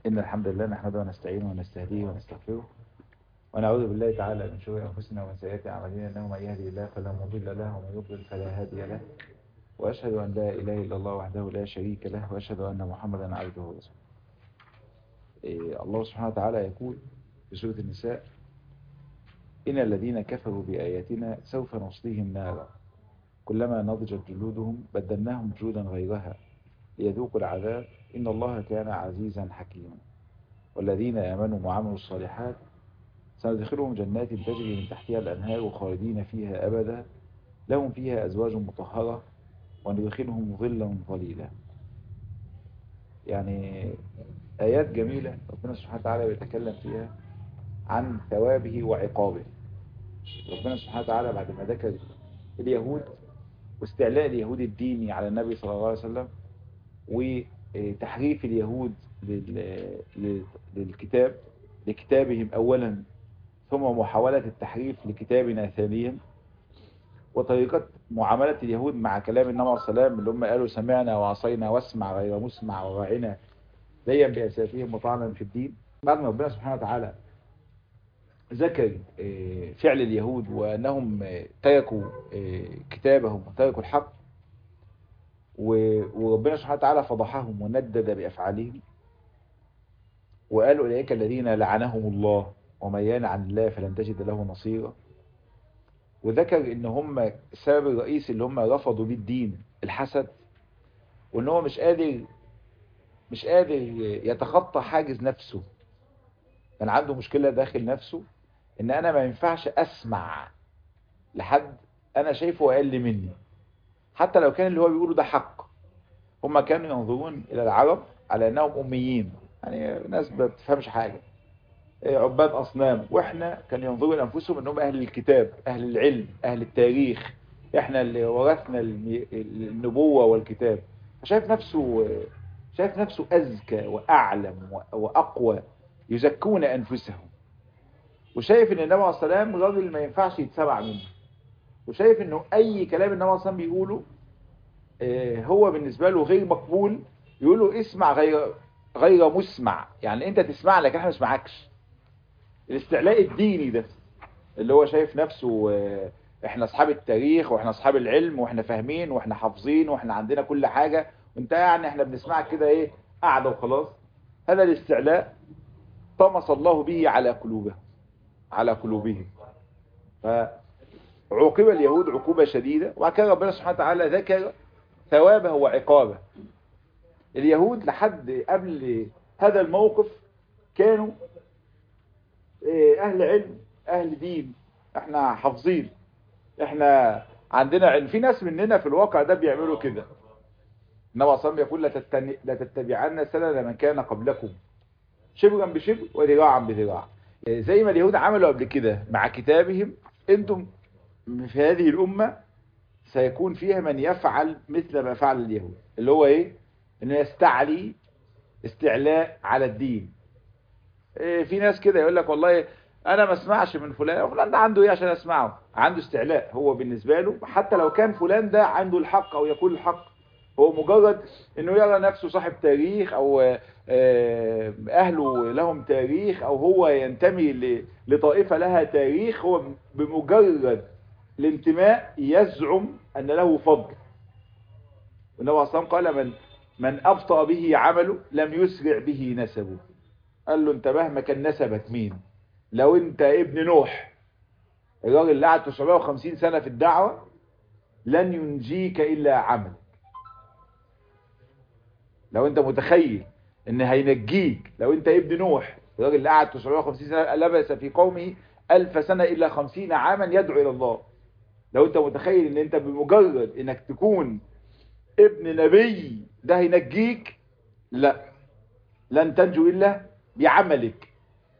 إن الحمد لله نحمده ونستعينه ونستهديه ونستغفره ونعوذ بالله تعالى من شرور أنفسنا ومن سيئات أعمالنا إنه من يهدي الله فلا مضل له ومن يضلل فلا هادي له وأشهد أن لا إله إلا الله وحده لا شريك له وأشهد أن محمدا عبده ورسوله إيه الله سبحانه وتعالى يقول في سورة النساء إن الذين كفروا بآياتنا سوف نصليهم نارا كلما نضجت جلودهم بدلناهم جلودا غيرها ليذوقوا العذاب إن الله كان عزيزا حكيما والذين آمنوا وعملوا الصالحات سندخلهم جنات تجري من تحتها الأنهار خالدين فيها أبدا لهم فيها أزواج مطهرة وندخلهم ظلا ظليلا يعني آيات جميلة ربنا سبحانه وتعالى بيتكلم فيها عن ثوابه وعقابه ربنا سبحانه وتعالى بعد ما ذكر اليهود واستعلاء اليهود الديني على النبي صلى الله عليه وسلم وتحريف اليهود للكتاب لكتابهم أولا ثم محاولة التحريف لكتابنا ثانيا وطريقة معاملة اليهود مع كلام النبي عليه السلام اللي هم قالوا سمعنا وعصينا واسمع غير مسمع وراعنا ليا بأسافهم وطعنا في الدين بعد ما ربنا سبحانه وتعالى ذكر فعل اليهود وأنهم تركوا كتابهم وتركوا الحق وربنا سبحانه وتعالى فضحهم وندد بأفعالهم وقالوا أولئك الذين لعنهم الله ومن يان عن الله فلن تجد له نصيرا وذكر ان هم السبب الرئيسي اللي هم رفضوا بيه الدين الحسد وان هو مش قادر مش قادر يتخطى حاجز نفسه كان عنده مشكلة داخل نفسه ان انا ما ينفعش اسمع لحد انا شايفه اقل مني حتى لو كان اللي هو بيقوله ده حق هم كانوا ينظرون الى العرب على انهم اميين يعني ناس ما بتفهمش حاجة عباد أصنام وإحنا كان ينظروا لأنفسهم أنهم أهل الكتاب أهل العلم أهل التاريخ إحنا اللي ورثنا النبوة والكتاب فشايف نفسه شايف نفسه أزكى وأعلم وأقوى يزكون أنفسهم وشايف أن النبي عليه السلام راجل ما ينفعش يتسمع منه وشايف أنه أي كلام النبي عليه السلام بيقوله هو بالنسبة له غير مقبول يقوله اسمع غير غير مسمع يعني انت تسمع لك احنا ما نسمعكش الاستعلاء الديني ده اللي هو شايف نفسه احنا اصحاب التاريخ واحنا اصحاب العلم واحنا فاهمين واحنا حافظين واحنا عندنا كل حاجة وانت يعني احنا بنسمعك كده ايه قاعدة وخلاص هذا الاستعلاء طمس الله به على قلوبهم على قلوبهم فعوقب اليهود عقوبة شديدة وبعد كده ربنا سبحانه وتعالى ذكر ثوابه وعقابه اليهود لحد قبل هذا الموقف كانوا اهل علم اهل دين احنا حافظين احنا عندنا علم في ناس مننا في الواقع ده بيعملوا كده النبي صلى الله يقول لا تتبعن سنن من كان قبلكم شبرا بشبر وذراعا بذراع زي ما اليهود عملوا قبل كده مع كتابهم انتم في هذه الامه سيكون فيها من يفعل مثل ما فعل اليهود اللي هو ايه انه يستعلي استعلاء على الدين إيه في ناس كده يقول لك والله انا ما اسمعش من فلان فلان ده عنده ايه عشان اسمعه عنده استعلاء هو بالنسبة له حتى لو كان فلان ده عنده الحق او يقول الحق هو مجرد انه يرى نفسه صاحب تاريخ او اهله لهم تاريخ او هو ينتمي لطائفة لها تاريخ هو بمجرد الانتماء يزعم ان له فضل والنبي صلى الله عليه وسلم قال من من أبطأ به عمله لم يسرع به نسبه قال له انت مهما كان نسبك مين لو انت ابن نوح الراجل اللي قعد 950 سنة في الدعوة لن ينجيك إلا عمل لو انت متخيل ان هينجيك لو انت ابن نوح الراجل اللي قعد 950 سنة لبس في قومه ألف سنة إلا خمسين عاما يدعو إلى الله لو انت متخيل ان انت بمجرد انك تكون ابن نبي ده هينجيك لا لن تنجو إلا بعملك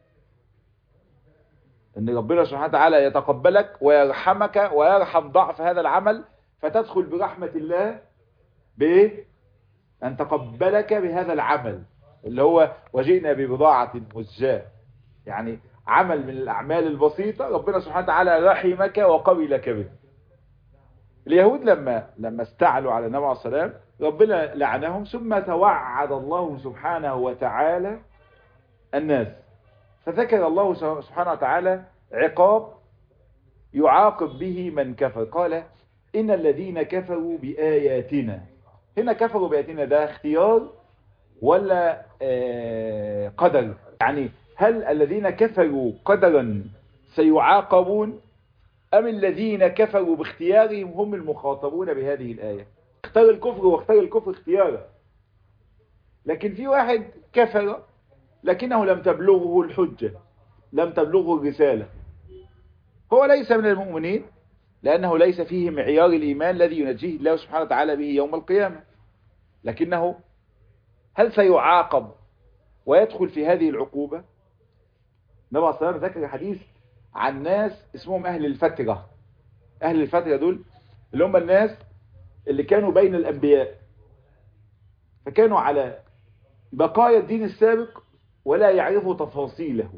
ان ربنا سبحانه وتعالى يتقبلك ويرحمك ويرحم ضعف هذا العمل فتدخل برحمة الله بايه ان تقبلك بهذا العمل اللي هو وجئنا ببضاعة مزجاة يعني عمل من الأعمال البسيطة ربنا سبحانه وتعالى رحمك وقبلك به اليهود لما لما استعلوا على النبي عليه السلام ربنا لعنهم ثم توعد الله سبحانه وتعالى الناس فذكر الله سبحانه وتعالى عقاب يعاقب به من كفر قال إن الذين كفروا بآياتنا هنا كفروا بآياتنا ده اختيار ولا آه قدر يعني هل الذين كفروا قدرا سيعاقبون أم الذين كفروا باختيارهم هم المخاطبون بهذه الآية اختار الكفر واختار الكفر اختيارا لكن في واحد كفر لكنه لم تبلغه الحجة لم تبلغه الرسالة هو ليس من المؤمنين لأنه ليس فيه معيار الإيمان الذي ينجيه الله سبحانه وتعالى به يوم القيامة لكنه هل سيعاقب ويدخل في هذه العقوبة النبي عليه الصلاة والسلام ذكر حديث عن ناس اسمهم أهل الفترة أهل الفترة دول اللي هم الناس اللي كانوا بين الأنبياء فكانوا على بقايا الدين السابق ولا يعرفوا تفاصيله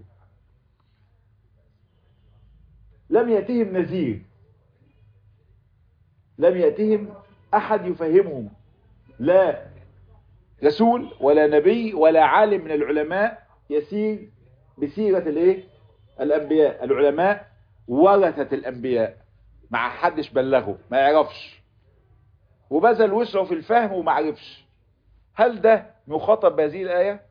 لم يأتهم نذير لم يأتهم أحد يفهمهم لا رسول ولا نبي ولا عالم من العلماء يسير بسيرة الايه الأنبياء العلماء ورثة الأنبياء مع حدش بلغه ما يعرفش وبذل وسعه في الفهم وما عرفش هل ده مخاطب بهذه الآية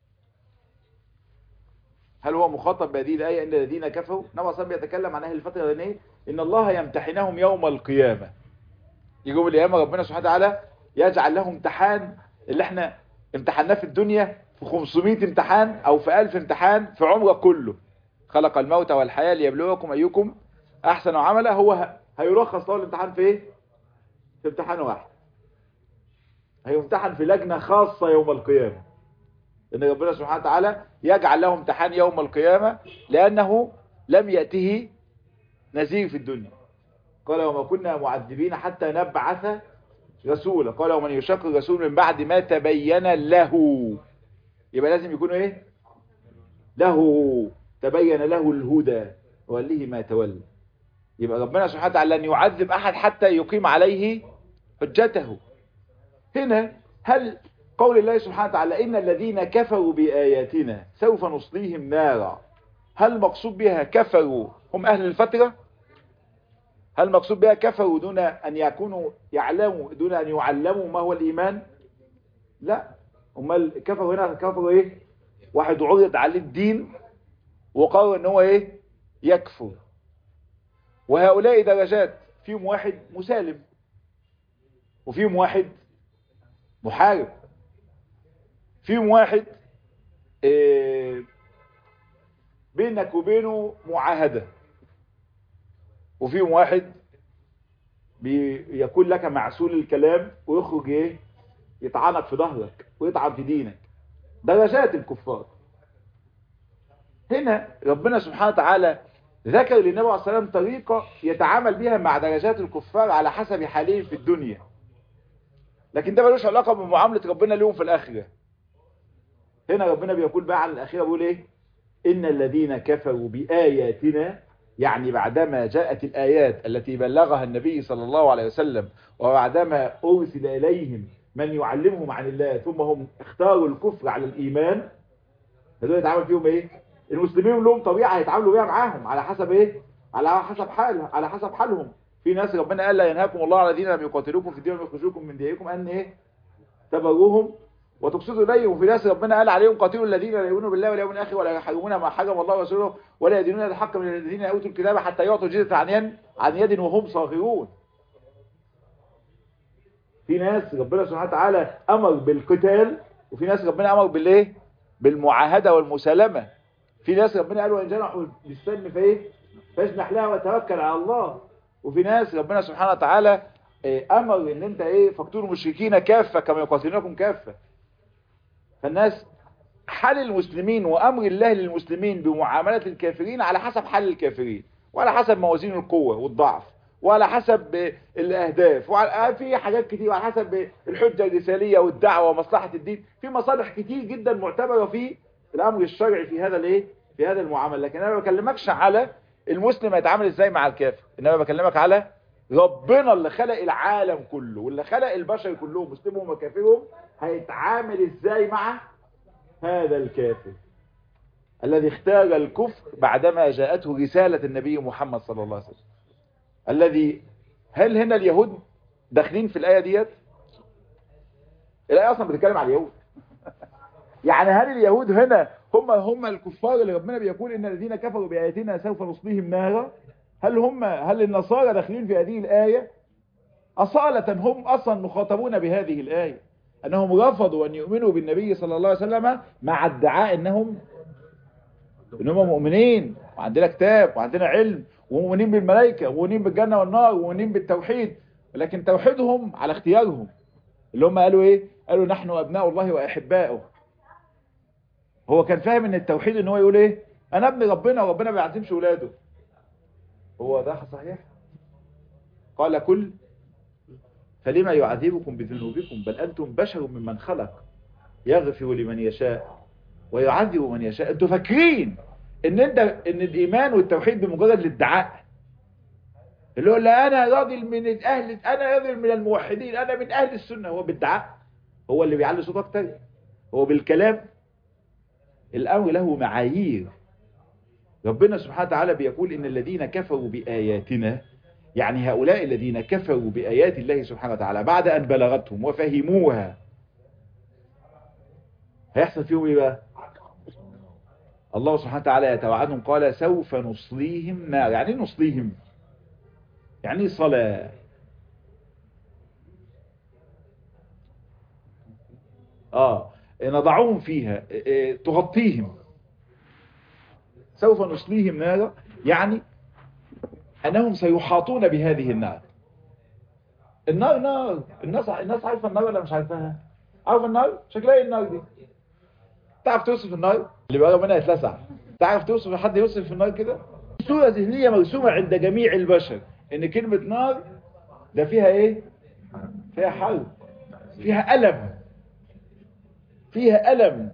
هل هو مخاطب بهذه الآية إن الذين كفروا نبي صلى بيتكلم عن أهل الفترة الغنية إن الله يمتحنهم يوم القيامة يقوم القيامة ربنا سبحانه وتعالى يجعل لهم امتحان اللي احنا امتحناه في الدنيا في 500 امتحان او في 1000 امتحان في عمرك كله خلق الموت والحياة ليبلوكم ايكم احسن عملا هو هيرخص له الامتحان في ايه في امتحان واحد هيمتحن في لجنة خاصة يوم القيامة ان ربنا سبحانه وتعالى يجعل له امتحان يوم القيامة لانه لم يأته نذير في الدنيا قال وما كنا معذبين حتى نبعث رسولا قال ومن يشق الرسول من بعد ما تبين له يبقى لازم يكون ايه له تبين له الهدى وله ما تولى يبقى ربنا سبحانه وتعالى لن يعذب احد حتى يقيم عليه حجته هنا هل قول الله سبحانه وتعالى ان الذين كفروا باياتنا سوف نصليهم نارا هل مقصود بها كفروا هم اهل الفتره هل مقصود بها كفروا دون أن يكونوا يعلموا دون أن يعلموا ما هو الإيمان لا امال كفروا هنا كفروا إيه واحد عرض عليه الدين وقرر ان هو إيه يكفر وهؤلاء درجات فيهم واحد مسالم وفيهم واحد محارب فيهم واحد إيه بينك وبينه معاهده وفيهم واحد بيكون لك معسول الكلام ويخرج ايه يطعنك في ظهرك ويطعن في دينك درجات الكفار هنا ربنا سبحانه وتعالى ذكر للنبي عليه الصلاه والسلام طريقه يتعامل بها مع درجات الكفار على حسب حالهم في الدنيا لكن ده ملوش علاقه بمعامله ربنا لهم في الاخره هنا ربنا بيقول بقى على الاخره بيقول ايه ان الذين كفروا باياتنا يعني بعدما جاءت الآيات التي بلغها النبي صلى الله عليه وسلم وبعدما أرسل إليهم من يعلمهم عن الله ثم هم اختاروا الكفر على الإيمان هذول يتعامل فيهم إيه المسلمين لهم طبيعة هيتعاملوا بيها معاهم على حسب إيه على حسب حال على حسب حالهم في ناس ربنا قال لا ينهاكم الله على الذين لم يقاتلوكم في الدين ويخرجوكم من دياركم أن إيه تبروهم وتقصدوا إليهم وفي ناس ربنا قال عليهم قاتلوا الذين لا يؤمنون بالله واليوم الآخر ولا يحرمون ما حرم الله ورسوله ولا يدينون الحق من الذين أوتوا الكتاب حتى يعطوا جزية عن يد عن يد وهم صاغرون في ناس ربنا سبحانه وتعالى أمر بالقتال وفي ناس ربنا أمر بالإيه بالمعاهدة والمسالمة في ناس ربنا قال وإن جنحوا للسلم فإيه فاجنح لها وتوكل على الله وفي ناس ربنا سبحانه وتعالى أمر إن أنت إيه فاقتلوا المشركين كافة كما يقاتلونكم كافة فالناس حال المسلمين وأمر الله للمسلمين بمعاملة الكافرين على حسب حال الكافرين وعلى حسب موازين القوة والضعف وعلى حسب الأهداف وعلى في حاجات كتير وعلى حسب الحجة الرسالية والدعوة ومصلحة الدين في مصالح كتير جدا معتبرة في الأمر الشرعي في هذا الايه في هذا المعاملة لكن أنا ما بكلمكش على المسلم هيتعامل ازاي مع الكافر إنما بكلمك على ربنا اللي خلق العالم كله واللي خلق البشر كلهم مسلمهم وكافرهم هيتعامل ازاي مع هذا الكافر الذي اختار الكفر بعدما جاءته رسالة النبي محمد صلى الله عليه وسلم الذي هل هنا اليهود داخلين في الآية ديت الآية أصلا بتتكلم على اليهود يعني هل اليهود هنا هم هم الكفار اللي ربنا بيقول إن الذين كفروا بآياتنا سوف نصليهم نارا هل هم هل النصارى داخلين في هذه الآية أصالة هم أصلا مخاطبون بهذه الآية أنهم رفضوا أن يؤمنوا بالنبي صلى الله عليه وسلم مع ادعاء أنهم إنهم مؤمنين وعندنا كتاب وعندنا علم ومؤمنين بالملائكة ومؤمنين بالجنة والنار ومؤمنين بالتوحيد ولكن توحيدهم على اختيارهم اللي هم قالوا ايه قالوا نحن ابناء الله واحباؤه هو كان فاهم ان التوحيد ان هو يقول ايه انا ابن ربنا وربنا ما بيعزمش ولاده هو ده صحيح قال كل فلما يعذبكم بذنوبكم بل انتم بشر ممن خلق يغفر لمن يشاء ويعذب من يشاء انتوا فاكرين ان انت ان الايمان والتوحيد بمجرد الادعاء اللي هو لا انا راضي من اهل انا راضي من الموحدين انا من اهل السنه هو بالدعاء هو اللي بيعلي صوت اكتر هو بالكلام الامر له معايير ربنا سبحانه وتعالى بيقول ان الذين كفروا باياتنا يعني هؤلاء الذين كفروا بايات الله سبحانه وتعالى بعد ان بلغتهم وفهموها هيحصل فيهم ايه بقى الله سبحانه وتعالى يتوعدهم قال سوف نصليهم نار يعني ايه نصليهم يعني ايه صلاة اه نضعهم فيها اه تغطيهم سوف نصليهم نارا يعني انهم سيحاطون بهذه النار النار نار الناس الناس عارفه النار ولا مش عارفاها عارفه النار شكلها ايه النار دي تعرف توصف النار اللي بقى منها يتلسع تعرف توصف حد يوصف النار كده صورة ذهنية مرسومة عند جميع البشر ان كلمة نار ده فيها ايه فيها حرب فيها ألم فيها ألم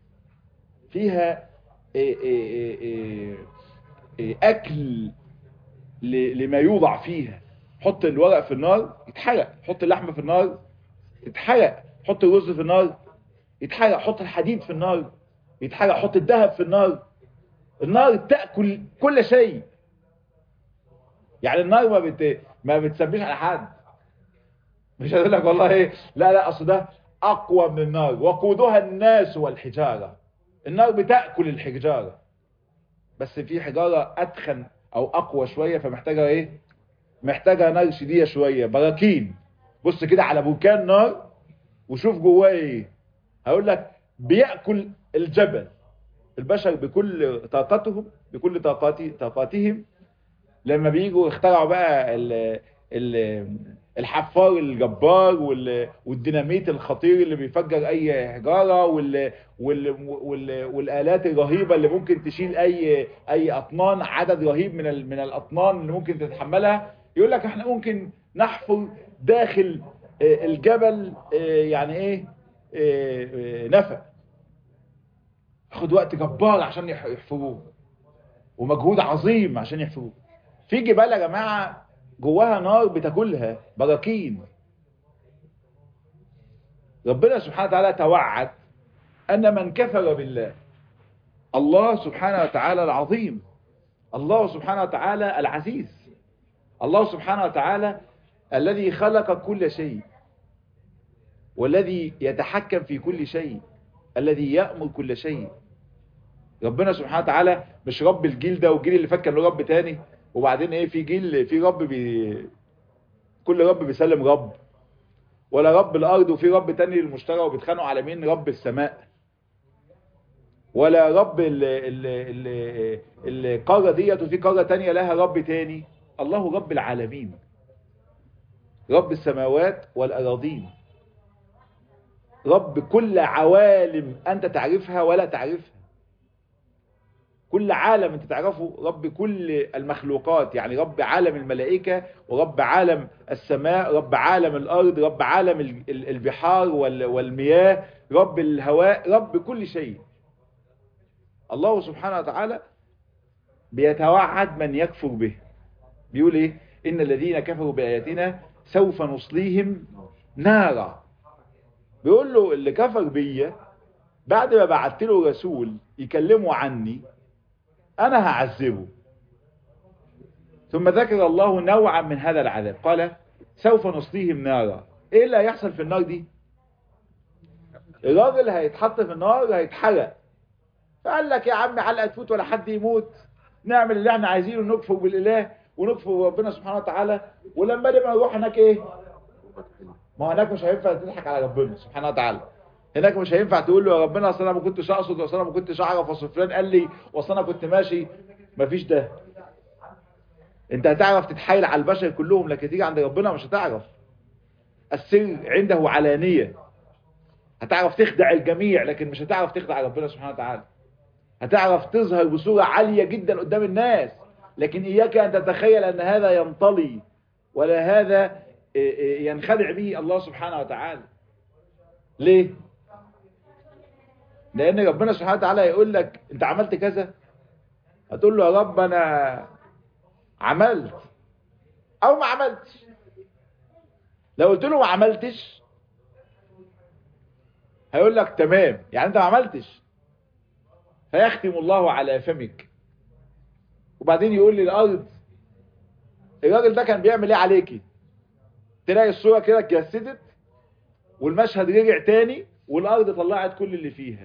فيها إيه إيه إيه إيه أكل لما يوضع فيها حط الورق في النار يتحرق حط اللحمة في النار يتحرق حط الرز في النار يتحرق حط الحديد في النار يتحرق حط الذهب في النار النار تأكل كل شيء يعني النار ما بت... ما بتسميش على حد مش هقول لك والله ايه لا لا اصل ده اقوى من النار وقودها الناس والحجارة النار بتأكل الحجارة بس في حجارة اتخن او اقوى شوية فمحتاجة ايه محتاجة نار شديدة شوية براكين بص كده على بركان نار وشوف جواه ايه هقول لك بيأكل الجبل البشر بكل طاقتهم بكل طاقاتي طاقاتهم لما بيجوا اخترعوا بقى ال ال الحفار الجبار والديناميت الخطير اللي بيفجر اي حجاره وال وال وال والالات الرهيبه اللي ممكن تشيل اي اي اطنان عدد رهيب من من الاطنان اللي ممكن تتحملها يقول لك احنا ممكن نحفر داخل الجبل يعني ايه نفق خد وقت جبار عشان يحفروه ومجهود عظيم عشان يحفروه في جبال يا جماعة جواها نار بتاكلها براكين ربنا سبحانه وتعالى توعد أن من كفر بالله الله سبحانه وتعالى العظيم الله سبحانه وتعالى العزيز الله سبحانه وتعالى الذي خلق كل شيء والذي يتحكم في كل شيء الذي يأمر كل شيء ربنا سبحانه وتعالى مش رب الجيل ده والجيل اللي فات كان له رب تاني وبعدين ايه في جيل في رب بي كل رب بيسلم رب ولا رب الارض وفي رب تاني للمشترى وبيتخانقوا على مين رب السماء ولا رب ال ال ال القارة ديت وفي قارة تانية لها رب تاني الله رب العالمين رب السماوات والأراضين رب كل عوالم أنت تعرفها ولا تعرفها كل عالم انت تعرفه رب كل المخلوقات يعني رب عالم الملائكة ورب عالم السماء رب عالم الأرض رب عالم البحار والمياه رب الهواء رب كل شيء الله سبحانه وتعالى بيتوعد من يكفر به بيقول ايه إن الذين كفروا بآياتنا سوف نصليهم نارا بيقول له اللي كفر بيا بعد ما بعت له رسول يكلمه عني انا هعذبه ثم ذكر الله نوعا من هذا العذاب قال سوف نصليهم نارا ايه اللي هيحصل في النار دي الراجل هيتحط في النار هيتحرق فقال لك يا عم حلقه تفوت ولا حد يموت نعمل اللي احنا عايزينه نكفر بالاله ونكفر ربنا سبحانه وتعالى ولما نبقى نروح هناك ايه ما هو هناك مش هينفع تضحك على ربنا سبحانه وتعالى هناك مش هينفع تقول له يا ربنا اصل انا ما كنتش اقصد واصل انا ما كنتش اعرف اصل فلان قال لي واصل انا كنت ماشي مفيش ده انت هتعرف تتحايل على البشر كلهم لكن تيجي عند ربنا مش هتعرف السر عنده علانية هتعرف تخدع الجميع لكن مش هتعرف تخدع ربنا سبحانه وتعالى هتعرف تظهر بصورة عالية جدا قدام الناس لكن إياك أن تتخيل أن هذا ينطلي ولا هذا ينخدع به الله سبحانه وتعالى ليه؟ لأن ربنا سبحانه وتعالى يقول لك أنت عملت كذا هتقول له يا رب أنا عملت أو ما عملتش لو قلت له ما عملتش هيقول لك تمام يعني أنت ما عملتش فيختم الله على فمك وبعدين يقول لي الارض الراجل ده كان بيعمل ايه عليكي تلاقي الصورة كده اتجسدت والمشهد رجع تاني والارض طلعت كل اللي فيها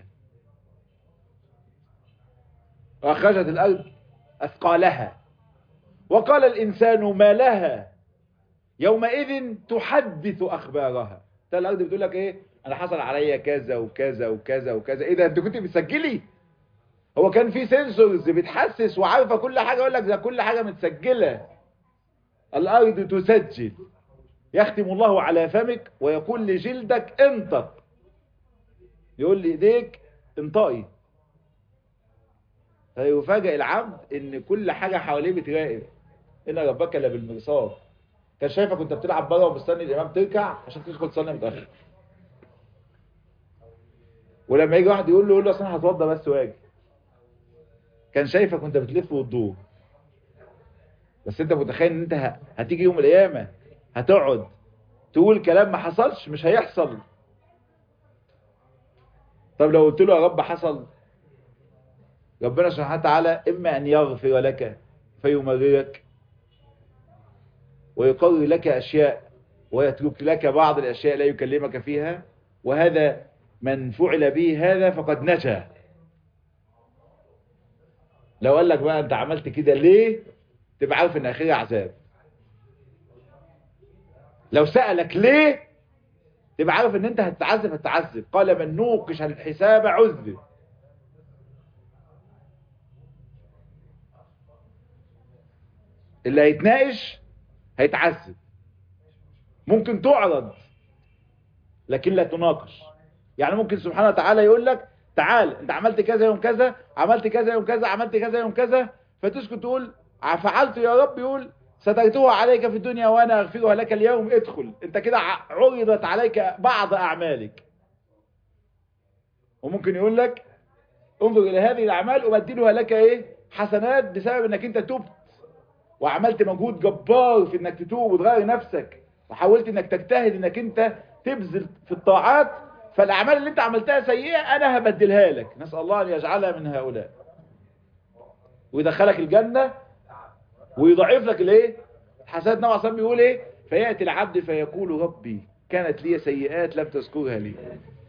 واخرجت الارض اثقالها وقال الانسان ما لها يومئذ تحدث اخبارها تلاقي الارض بتقول لك ايه انا حصل عليا كذا وكذا وكذا وكذا ايه ده انت كنت بتسجلي هو كان في سنسورز بتحسس وعارفه كل حاجه يقول لك ده كل حاجه متسجله الارض تسجل يختم الله على فمك ويقول لجلدك انطق يقول لايديك انطقي فيفاجئ العبد ان كل حاجه حواليه بتراقب ان ربك لبالمرصاد كان شايفك كنت بتلعب بره ومستني الامام تركع عشان تدخل تصلي متاخر ولما يجي واحد يقول له يقول له اصل انا هتوضى بس واجي كان شايفك وانت بتلف وتدور بس انت متخيل ان انت هتيجي يوم القيامه هتقعد تقول كلام ما حصلش مش هيحصل طب لو قلت له يا رب حصل ربنا سبحانه وتعالى اما ان يغفر لك فيمررك ويقرر لك اشياء ويترك لك بعض الاشياء لا يكلمك فيها وهذا من فعل به هذا فقد نجا لو قال لك بقى انت عملت كده ليه تبقى عارف ان اخرها عذاب لو سألك ليه تبقى عارف ان انت هتتعذب هتتعذب قال من نوقش الحساب عذب اللي هيتناقش هيتعذب ممكن تعرض لكن لا تناقش يعني ممكن سبحانه وتعالى يقول لك تعال انت عملت كذا يوم كذا عملت كذا يوم كذا عملت كذا يوم كذا فتسكت تقول فعلت يا رب يقول سترتها عليك في الدنيا وانا اغفرها لك اليوم ادخل انت كده عرضت عليك بعض اعمالك وممكن يقول لك انظر الى هذه الاعمال وبدلها لك ايه حسنات بسبب انك انت تبت وعملت مجهود جبار في انك تتوب وتغير نفسك وحاولت انك تجتهد انك انت تبذل في الطاعات فالاعمال اللي انت عملتها سيئة انا هبدلها لك نسأل الله ان يجعلها من هؤلاء ويدخلك الجنة ويضعف لك الايه حسنات نوع صلى بيقول ايه فيأتي العبد فيقول ربي كانت لي سيئات لم تذكرها لي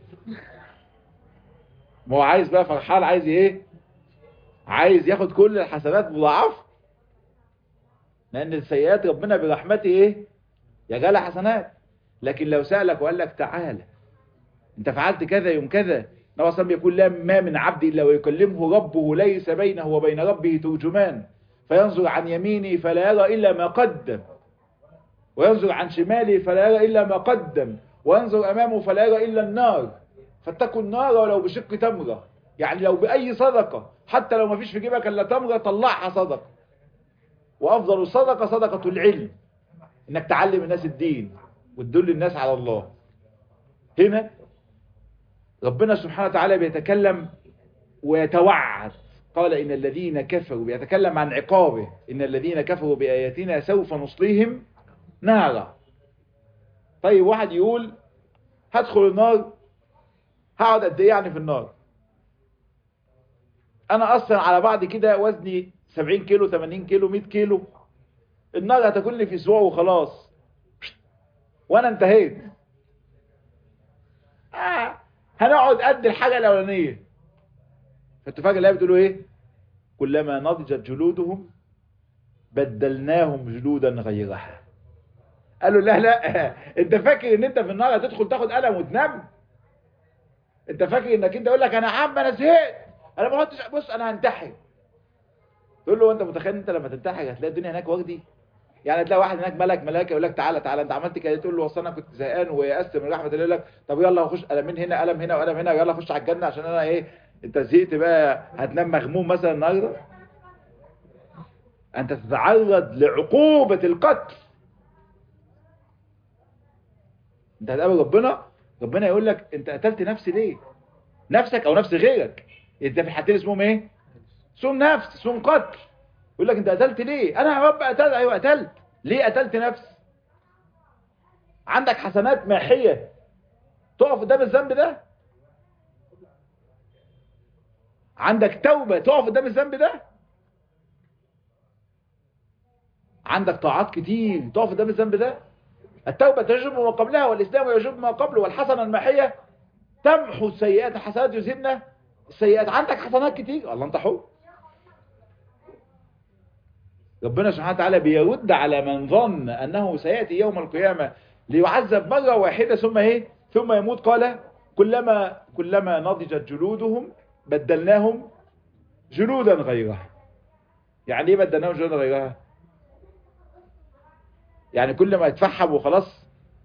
ما هو عايز بقى فرحان عايز ايه عايز ياخد كل الحسنات مضاعفه لان السيئات ربنا برحمته ايه يجعلها حسنات لكن لو سألك وقال لك تعالى انت فعلت كذا يوم كذا نبي صلى يقول لا ما من عبد إلا ويكلمه ربه ليس بينه وبين ربه ترجمان فينظر عن يمينه فلا يرى إلا ما قدم وينظر عن شماله فلا يرى إلا ما قدم وينظر أمامه فلا يرى إلا النار فاتقوا النار ولو بشق تمرة يعني لو بأي صدقة حتى لو ما فيش في جيبك إلا تمرة طلعها صدقة وأفضل الصدقة صدقة العلم إنك تعلم الناس الدين وتدل الناس على الله هنا ربنا سبحانه وتعالى بيتكلم ويتوعد قال إن الذين كفروا بيتكلم عن عقابه إن الذين كفروا بآياتنا سوف نصليهم نارا طيب واحد يقول هدخل النار هقعد قد ايه يعني في النار انا اصلا على بعض كده وزني 70 كيلو 80 كيلو 100 كيلو النار هتاكلني في اسبوع وخلاص وانا انتهيت آه. هنقعد قد الحاجة الاولانية فالتفاجئ اللي بتقولوا ايه كلما نضجت جلودهم بدلناهم جلودا غيرها قالوا لا لا انت فاكر ان انت في النار هتدخل تاخد قلم وتنام انت فاكر انك انت يقول لك انا عم انا زهقت انا ما قلتش بص انا هنتحر تقول له انت متخيل انت لما تنتحر هتلاقي الدنيا هناك وردي يعني تلاقي واحد هناك ملك ملائكه يقول لك تعالى تعالى انت عملت كده تقول له اصل انا كنت زهقان ويأست من رحمه الله يقول لك طب يلا خش قلمين هنا قلم هنا وقلم هنا يلا خش على الجنه عشان انا ايه انت زهقت بقى هتنام مغموم مثلا النهارده انت تتعرض لعقوبه القتل انت هتقابل ربنا ربنا يقول لك انت قتلت نفسي ليه نفسك او نفس غيرك انت في الحالتين اسمهم ايه اسمهم نفس اسمهم قتل يقول لك انت قتلت ليه انا يا رب قتلت ايوه قتلت ليه قتلت نفس عندك حسنات ماحيه تقف قدام الذنب ده عندك توبه تقف قدام الذنب ده عندك طاعات كتير تقف قدام الذنب ده التوبة تجب ما قبلها والإسلام يجب ما قبله والحسنة الماحية تمحو السيئات الحسنات يذهبن السيئات عندك حسنات كتير الله انت حر ربنا سبحانه وتعالى بيرد على من ظن أنه سيأتي يوم القيامة ليعذب مرة واحدة ثم ايه ثم يموت قال كلما كلما نضجت جلودهم بدلناهم جلودا غيرها يعني ايه بدلناهم جلودا غيرها يعني كل ما يتفحم وخلاص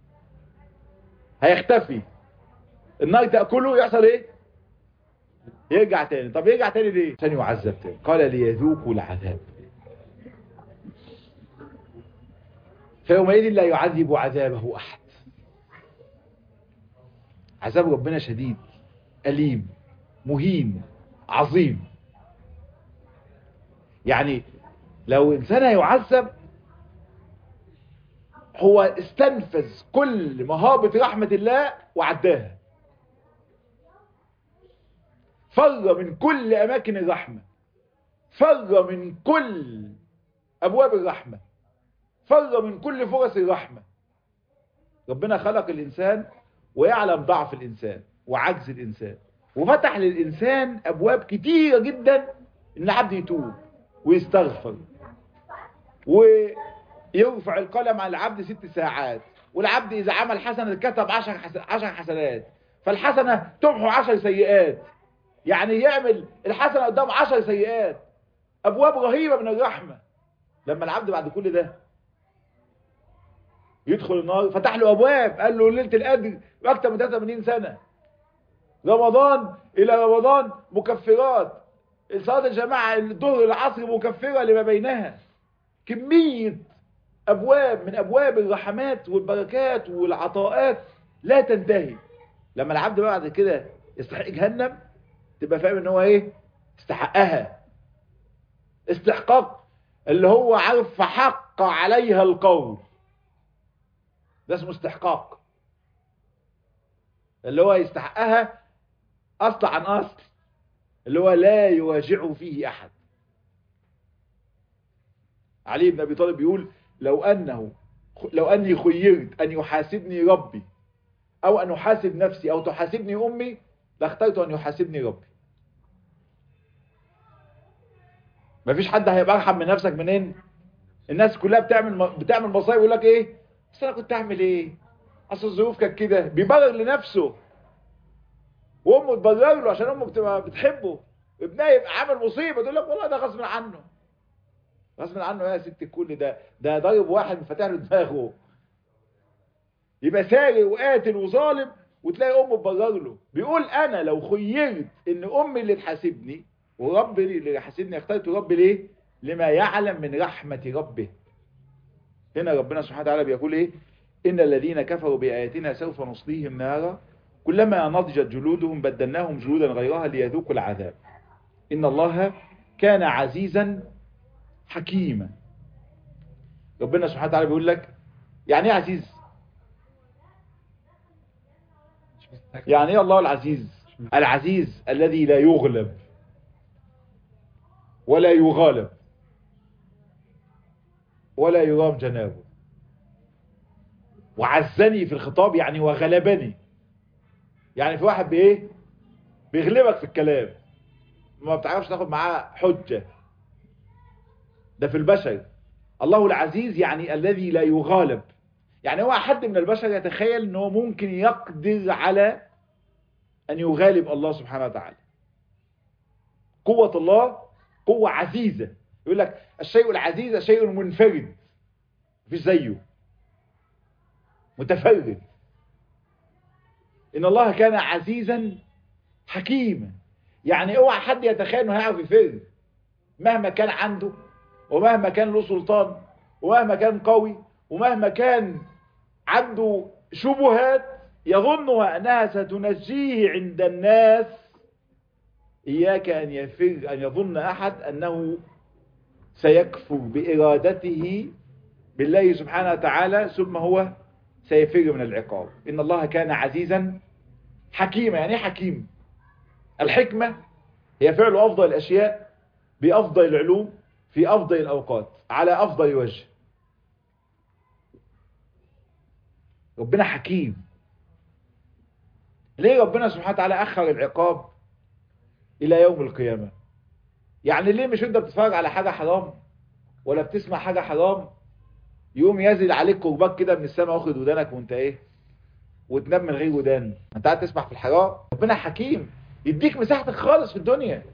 هيختفي النار تأكله يحصل ايه يرجع تاني طب يرجع تاني ليه عشان يعذب تاني قال ليذوقوا العذاب فيومئذ لا يعذب عذابه احد عذاب ربنا شديد أليم مهين عظيم يعني لو إنسان يعذب هو استنفذ كل مهابة رحمة الله وعداها فر من كل أماكن الرحمة فر من كل أبواب الرحمة فر من كل فرص الرحمة ربنا خلق الإنسان ويعلم ضعف الإنسان وعجز الإنسان وفتح للإنسان أبواب كتيرة جدا إن العبد يتوب ويستغفر ويرفع القلم على العبد ست ساعات والعبد إذا عمل حسنة كتب عشر, عشر حسنات فالحسنة تمحو عشر سيئات يعني يعمل الحسنة قدام عشر سيئات أبواب رهيبة من الرحمة لما العبد بعد كل ده يدخل النار فتح له أبواب قال له ليلة القدر أكتر من 83 سنة رمضان إلى رمضان مكفرات صلاة الجماعة الظهر العصر مكفرة لما بينها كمية أبواب من أبواب الرحمات والبركات والعطاءات لا تنتهي لما العبد بعد كده يستحق جهنم تبقى فاهم ان هو ايه استحقها استحقاق اللي هو عارف فحق عليها القول ده اسمه استحقاق اللي هو يستحقها اصل عن اصل اللي هو لا يواجع فيه احد علي بن ابي طالب بيقول لو انه لو اني خيرت ان يحاسبني ربي او ان احاسب نفسي او تحاسبني امي لاخترت ان يحاسبني ربي مفيش حد هيبقى ارحم من نفسك منين الناس كلها بتعمل بتعمل مصايب يقول لك ايه اصل انا كنت اعمل ايه اصل الظروف كانت كده بيبرر لنفسه وامه تبرر له عشان امه بتبقى بتحبه ابنها يبقى عامل مصيبه تقول لك والله ده غصب عنه غصب عنه يا ست الكل ده ده ضارب واحد فاتح له دماغه يبقى سارق وقاتل وظالم وتلاقي امه تبرر له بيقول انا لو خيرت ان امي اللي تحاسبني وربي اللي حاسبني اخترت ربي ليه لما يعلم من رحمة ربه هنا ربنا سبحانه وتعالى بيقول ايه ان الذين كفروا بآياتنا سوف نصليهم نارا كلما نضجت جلودهم بدلناهم جلودا غيرها ليذوقوا العذاب ان الله كان عزيزا حكيما ربنا سبحانه وتعالى بيقول لك يعني ايه عزيز يعني ايه الله العزيز العزيز الذي لا يغلب ولا يغالب ولا يرام جنابه وعزني في الخطاب يعني وغلبني يعني في واحد بايه بيغلبك في الكلام ما بتعرفش تاخد معاه حجة ده في البشر الله العزيز يعني الذي لا يغالب يعني هو حد من البشر يتخيل انه ممكن يقدر على ان يغالب الله سبحانه وتعالى قوة الله قوة عزيزة يقول لك الشيء العزيز شيء منفرد مفيش زيه متفرد ان الله كان عزيزا حكيما يعني اوعى حد يتخيل انه هيعرف يفر مهما كان عنده ومهما كان له سلطان ومهما كان قوي ومهما كان عنده شبهات يظنها انها ستنجيه عند الناس اياك ان يفر ان يظن احد انه سيكفر بارادته بالله سبحانه وتعالى ثم هو سيفر من العقاب ان الله كان عزيزا حكيما يعني ايه حكيم الحكمة هي فعل افضل الاشياء بافضل العلوم في افضل الاوقات على افضل وجه ربنا حكيم ليه ربنا سبحانه وتعالى اخر العقاب الى يوم القيامة يعني ليه مش انت بتتفرج على حاجة حرام ولا بتسمع حاجة حرام يقوم ينزل عليك كرباك كده من السماء واخد ودانك وانت ايه وتنام من غير ودان انت قاعد تسمع في الحرام ربنا حكيم يديك مساحتك خالص في الدنيا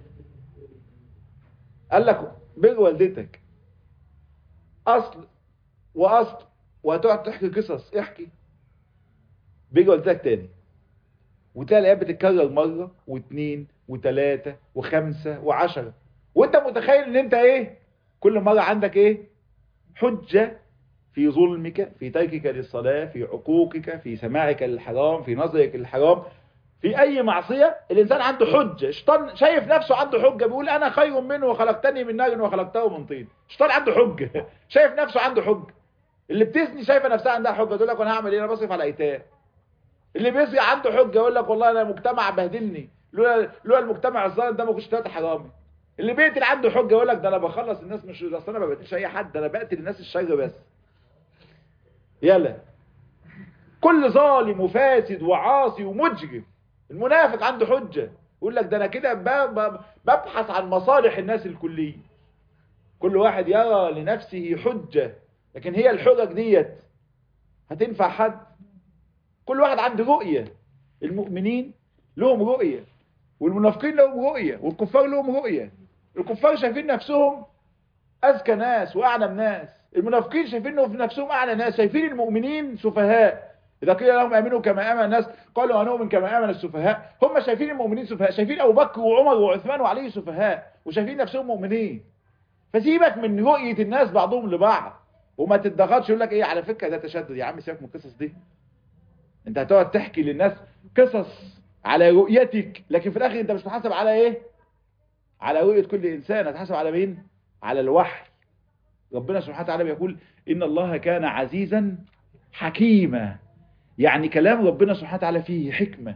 قال لك بر والدتك اصل واصل وهتقعد تحكي قصص احكي بر والدتك تاني وتلاقي الايات بتتكرر مره واثنين وثلاثه وخمسه وعشره وانت متخيل ان انت ايه كل مره عندك ايه حجه في ظلمك في تركك للصلاة في عقوقك في سماعك للحرام في نظرك للحرام في أي معصية الإنسان عنده حجة شيطان شايف نفسه عنده حجة بيقول أنا خير منه وخلقتني من نار وخلقته من طين شيطان عنده حجة شايف نفسه عنده حجة اللي بتزني شايفة نفسها عندها حجة تقول لك أنا هعمل إيه أنا بصرف على أيتام اللي بيزني عنده حجة يقول لك والله أنا المجتمع بهدلني لولا لولا المجتمع الظالم ده ما كنتش دلوقتي حرامي اللي بيقتل عنده حجة يقول لك ده أنا بخلص الناس مش أصل أنا ما بقتلش أي حد أنا بقتل الناس الشر بس يلا كل ظالم وفاسد وعاصي ومجرم المنافق عنده حجة يقول لك ده انا كده ببحث عن مصالح الناس الكلية كل واحد يرى لنفسه حجة لكن هي الحجج ديت هتنفع حد كل واحد عنده رؤية المؤمنين لهم رؤية والمنافقين لهم رؤية والكفار لهم رؤية الكفار شايفين نفسهم أذكى ناس وأعلم ناس المنافقين شايفين انه في نفسهم اعلى ناس شايفين المؤمنين سفهاء اذا قيل لهم امنوا كما امن الناس قالوا انؤمن كما امن السفهاء هم شايفين المؤمنين سفهاء شايفين ابو بكر وعمر وعثمان وعلي سفهاء وشايفين نفسهم مؤمنين فسيبك من رؤيه الناس بعضهم لبعض وما تتضغطش يقول لك ايه على فكره ده تشدد يا عم سيبك من القصص دي انت هتقعد تحكي للناس قصص على رؤيتك لكن في الاخر انت مش محاسب على ايه على رؤيه كل انسان هتحاسب على مين على الوحي ربنا سبحانه وتعالى بيقول إن الله كان عزيزا حكيما يعني كلام ربنا سبحانه وتعالى فيه حكمة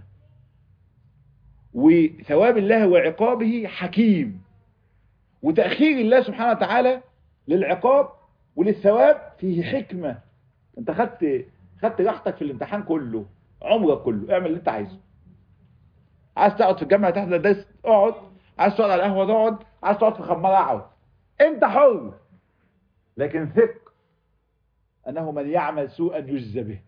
وثواب الله وعقابه حكيم وتأخير الله سبحانه وتعالى للعقاب وللثواب فيه حكمة انت خدت خدت راحتك في الامتحان كله عمرك كله اعمل اللي انت عايزه عايز تقعد في الجامعة تحت الدرس اقعد عايز تقعد على القهوة تقعد عايز تقعد في خمارة اقعد انت حر لكن ثق أنه من يعمل سوءا يجزى به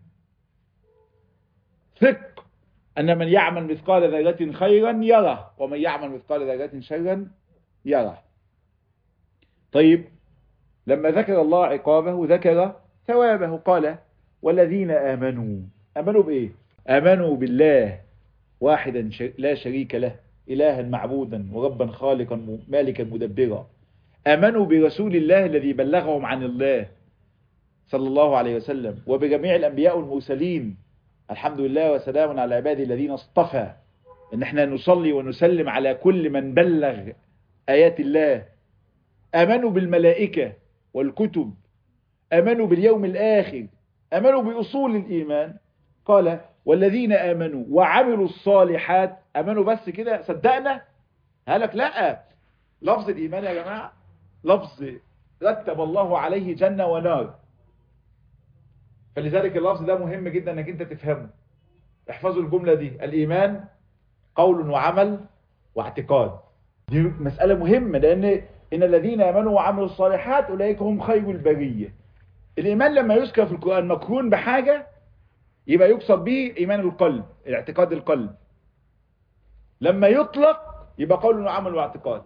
ثق أن من يعمل مثقال ذرة خيرا يره ومن يعمل مثقال ذرة شرا يره طيب لما ذكر الله عقابه ذكر ثوابه قال والذين آمنوا آمنوا بإيه آمنوا بالله واحدا لا شريك له إلها معبودا وربا خالقا مالكا مدبرا آمنوا برسول الله الذي بلغهم عن الله صلى الله عليه وسلم وبجميع الأنبياء والمرسلين الحمد لله وسلام على عباده الذين اصطفى ان احنا نصلي ونسلم على كل من بلغ آيات الله آمنوا بالملائكة والكتب آمنوا باليوم الآخر آمنوا بأصول الإيمان قال والذين آمنوا وعملوا الصالحات آمنوا بس كده صدقنا هلك لا لفظ الإيمان يا جماعة لفظ رتب الله عليه جنة ونار فلذلك اللفظ ده مهم جدا انك انت تفهمه احفظوا الجملة دي الإيمان قول وعمل واعتقاد دي مسألة مهمة لأن إن الذين آمنوا وعملوا الصالحات أولئك هم خير البرية الإيمان لما يذكر في القرآن مقرون بحاجة يبقى يقصد به إيمان القلب الاعتقاد القلب لما يطلق يبقى قول وعمل واعتقاد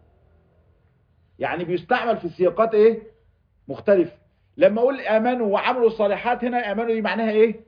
يعني بيستعمل في سياقات ايه مختلفة لما اقول امنوا وعملوا الصالحات هنا امنوا دي معناها ايه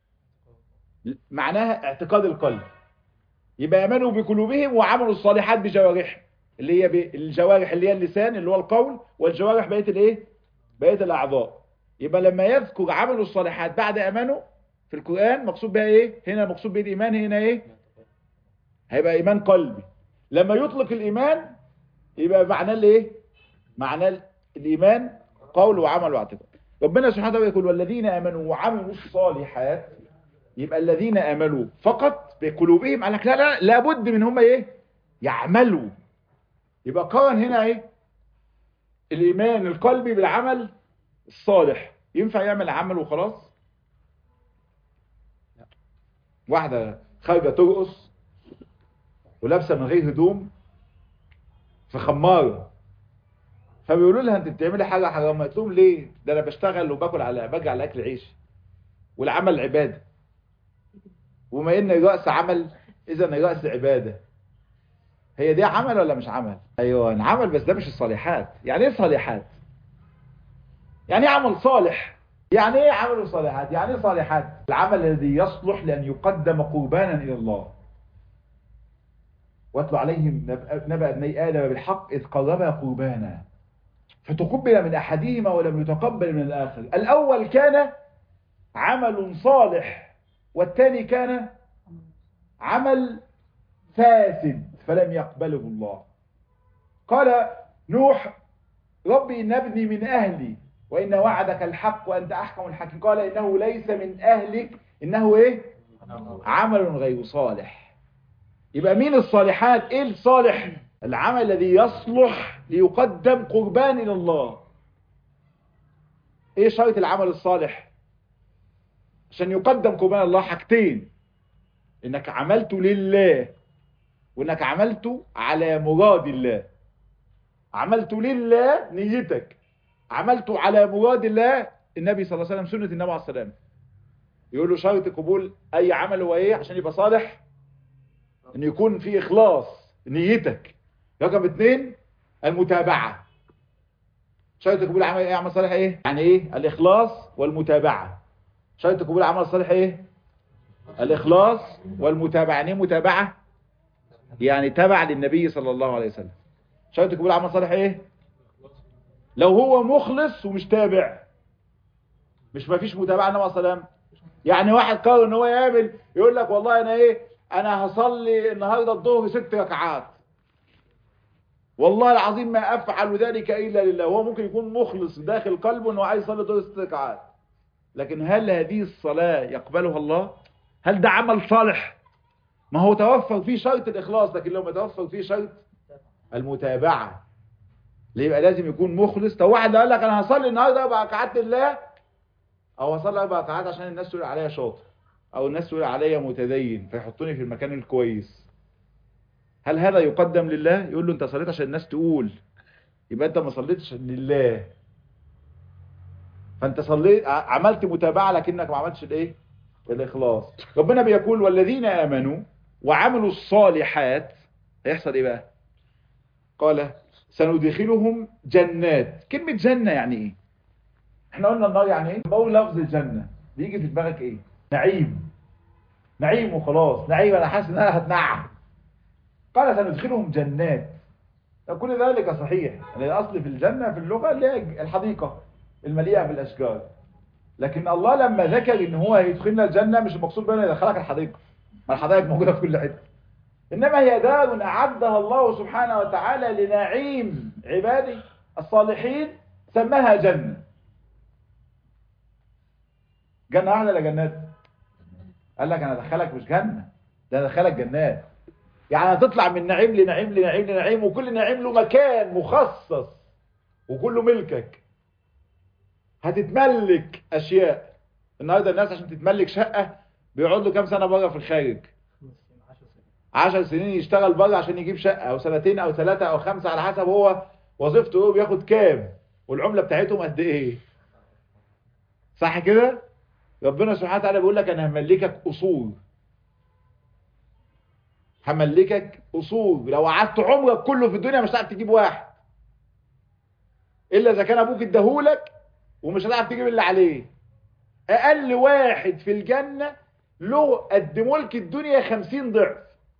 معناها اعتقاد القلب يبقى امنوا بقلوبهم وعملوا الصالحات بجوارحهم اللي هي الجوارح اللي هي اللسان اللي هو القول والجوارح بقيه الايه بقيه الاعضاء يبقى لما يذكر عملوا الصالحات بعد امنوا في القران مقصود بها ايه هنا مقصود به الايمان هنا ايه هيبقى ايمان قلبي لما يطلق الايمان يبقى معناه الايه معناه الايمان قول وعمل واعتقاد ربنا سبحانه وتعالى يقول والذين امنوا وعملوا الصالحات يبقى الذين امنوا فقط بقلوبهم قال لك لا لا لابد من هم ايه يعملوا يبقى قارن هنا ايه الايمان القلبي بالعمل الصالح ينفع يعمل عمل وخلاص واحدة خارجة ترقص ولابسة من غير هدوم في خمارة فبيقولوا لها انت بتعملي حاجة حرام قلت لهم ليه ده انا بشتغل وباكل على باجي على اكل عيش والعمل عبادة وما ان الرأس عمل اذا الرأس عبادة هي دي عمل ولا مش عمل ايوه عمل بس ده مش الصالحات يعني ايه صالحات يعني ايه عمل صالح يعني ايه عمل الصالحات يعني ايه صالحات العمل الذي يصلح لان يقدم قربانا الى الله واتلو عليهم نبأ ابني آدم بالحق إذ قربا قربانا فتقبل من أحدهما ولم يتقبل من الآخر الأول كان عمل صالح والثاني كان عمل فاسد فلم يقبله الله قال نوح ربي إن ابني من أهلي وإن وعدك الحق وأنت أحكم الحكيم قال إنه ليس من أهلك إنه إيه عمل غير صالح يبقى مين الصالحات ايه الصالح العمل الذي يصلح ليقدم قربان الى الله ايه شرط العمل الصالح عشان يقدم قربان الله حاجتين انك عملته لله وانك عملته على مراد الله عملته لله نيتك عملته على مراد الله النبي صلى الله عليه وسلم سنة النبي عليه السلام يقول له شرط قبول اي عمل هو ايه عشان يبقى صالح ان يكون في اخلاص نيتك رقم اثنين المتابعة شرط قبول عمل ايه عمل صالح ايه يعني ايه الاخلاص والمتابعة شرط قبول عمل صالح ايه الاخلاص والمتابعة يعني ايه متابعة يعني تبع للنبي صلى الله عليه وسلم شرط قبول عمل صالح ايه لو هو مخلص ومش تابع مش ما فيش متابعة النبي صلى الله عليه وسلم يعني واحد قرر ان هو يعمل يقول لك والله انا ايه انا هصلي النهاردة الظهر ست ركعات والله العظيم ما افعل ذلك الا لله هو ممكن يكون مخلص داخل قلبه انه عايز يصلي الظهر ست ركعات لكن هل هذه الصلاة يقبلها الله هل ده عمل صالح ما هو توفر فيه شرط الاخلاص لكن لو ما توفر فيه شرط المتابعة ليه يبقى لازم يكون مخلص طب واحد قال لك انا هصلي النهارده اربع ركعات لله او هصلي اربع ركعات عشان الناس تقول عليا شاطر او الناس تقول عليا متدين فيحطوني في المكان الكويس هل هذا يقدم لله يقول له انت صليت عشان الناس تقول يبقى انت ما صليتش لله فانت صليت عملت متابعة لكنك ما عملتش الايه الاخلاص ربنا بيقول والذين امنوا وعملوا الصالحات هيحصل ايه بقى قال سندخلهم جنات كلمة جنة يعني ايه احنا قلنا النار يعني ايه بقول لفظ الجنة بيجي في دماغك ايه نعيم نعيم وخلاص نعيم انا حاسس ان انا هتنعم قال سندخلهم جنات كل ذلك صحيح يعني الاصل في الجنة في اللغة اللي هي الحديقة المليئة بالاشجار لكن الله لما ذكر ان هو هيدخلنا الجنة مش المقصود بانه يدخلك الحديقة ما الحدائق موجودة في كل حتة إنما هي دار أعدها الله سبحانه وتعالى لنعيم عباده الصالحين سماها جنة جنة واحدة ولا جنات قال لك أنا أدخلك مش جنة ده أنا أدخلك جنات يعني هتطلع من نعيم لنعيم لنعيم لنعيم وكل نعيم له مكان مخصص وكله ملكك هتتملك اشياء النهارده الناس عشان تتملك شقه بيقعد له كام سنه بره في الخارج عشر سنين يشتغل بره عشان يجيب شقه او سنتين او ثلاثه او خمسه على حسب هو وظيفته ايه بياخد كام والعمله بتاعتهم قد ايه صح كده ربنا سبحانه وتعالى بيقول لك انا هملكك اصول هملكك اصول لو قعدت عمرك كله في الدنيا مش هتعرف تجيب واحد الا اذا كان ابوك اداهولك ومش هتعرف تجيب اللي عليه اقل واحد في الجنة له قد ملك الدنيا خمسين ضعف